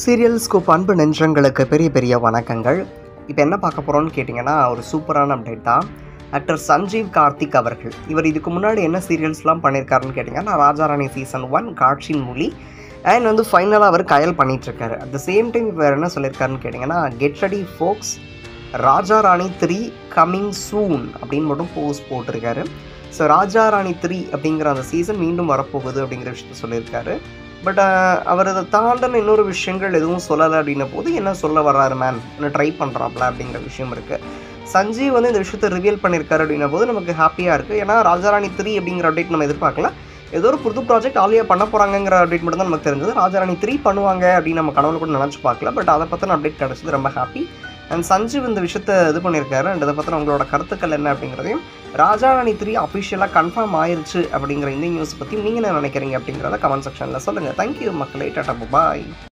serial scoop அன்பு நெஞ்சங்களுக்கு பெரிய பெரிய வணக்கங்கள் இப்போ என்ன பார்க்க போகிறோம்னு கேட்டிங்கன்னா ஒரு சூப்பரான அப்டேட் தான் ஆக்டர் சஞ்சீவ் கார்த்திக் அவர்கள் இவர் இதுக்கு முன்னாடி என்ன சீரியல்ஸ்லாம் பண்ணியிருக்காருன்னு கேட்டிங்கன்னா ராஜாராணி சீசன் ஒன் காட்சியின் மொழி அண்ட் வந்து ஃபைனலாக அவர் கயல் பண்ணிகிட்ருக்காரு அட் த சேம் டைம் இப்போ என்ன சொல்லியிருக்காருன்னு கேட்டிங்கன்னா get ready folks Raja Rani three coming soon அப்படின்னு மட்டும் போஸ்ட் போட்டிருக்காரு ஸோ ராஜா ராணி த்ரீ அப்படிங்கிற அந்த சீசன் மீண்டும் வரப்போகுது அப்படிங்கிற விஷயத்த சொல்லியிருக்காரு பட் அவர் அதை தாண்டின இன்னொரு விஷயங்கள் எதுவும் சொல்லலை அப்படின்ன போது என்ன சொல்ல வர்றாரு மேன் என்ன ட்ரை பண்ணுறாப்ல அப்படிங்கிற விஷயம் இருக்குது சஞ்சீவ் வந்து இந்த விஷயத்தை ரிவீல் பண்ணியிருக்காரு அப்படின்ன போது நமக்கு ஹாப்பியாக இருக்குது ஏன்னா ராஜாராணி த்ரீ அப்படிங்கிற அப்டேட் நம்ம எதிர்பார்க்கல ஏதோ ஒரு புது ப்ராஜெக்ட் ஆலியா பண்ண போகிறாங்கிற அப்டேட் மட்டும் தான் நமக்கு தெரிஞ்சது ராஜாராணி த்ரீ பண்ணுவாங்க அப்படின்னு நம்ம கனவுல கூட நினச்சி பார்க்கல பட் அதை பற்றின அப்டேட் கிடச்சது ரொம்ப ஹாப்பி அண்ட் சஞ்சீவ் இந்த விஷயத்தை இது பண்ணியிருக்காரு அண்ட் இதை பற்றின உங்களோட கருத்துக்கள் என்ன அப்படிங்கிறதையும் ராஜாராணி த்ரீ அஃபிஷியலாக கன்ஃபார்ம் ஆயிருச்சு அப்படிங்கிற இந்த நியூஸ் பற்றி நீங்கள் என்ன நினைக்கிறீங்க அப்படிங்கிறத கமெண்ட் செக்ஷனில் சொல்லுங்கள் தேங்க்யூ மக்களே டாட்டா பாய்